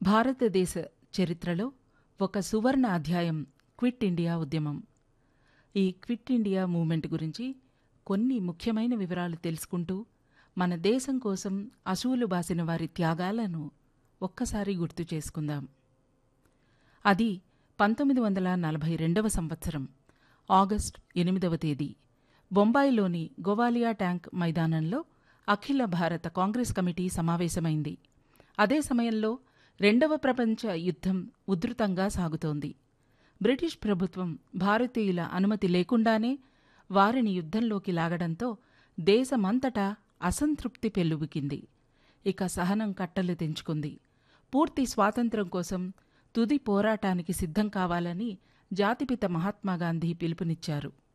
భారతదేశ చరిత్రలో ఒక సువర్ణ అధ్యాయం క్విట్ ఇండియా ఉద్యమం ఈ క్విట్ ఇండియా మూమెంట్ గురించి కొన్ని ముఖ్యమైన వివరాలు తెలుసుకుంటూ మన దేశం కోసం అశువులు బాసిన వారి త్యాగాలను ఒక్కసారి గుర్తు చేసుకుందాం అది పంతొమ్మిది వందల నలభై రెండవ సంవత్సరం ఆగస్ట్ ఎనిమిదవ తేదీ బొంబాయిలోని గోవాలియా ట్యాంక్ మైదానంలో అఖిల భారత కాంగ్రెస్ కమిటీ సమావేశమైంది అదే సమయంలో రెండవ ప్రపంచ యుద్ధం ఉధృతంగా సాగుతోంది బ్రిటిష్ ప్రభుత్వం భారతీయుల అనుమతి లేకుండానే వారిని యుద్ధంలోకి లాగడంతో దేశమంతటా అసంతృప్తి పెల్లుబికింది ఇక సహనం కట్టలు తెంచుకుంది పూర్తి స్వాతంత్ర్యం కోసం తుది పోరాటానికి సిద్ధం కావాలని జాతిపిత మహాత్మాగాంధీ పిలుపునిచ్చారు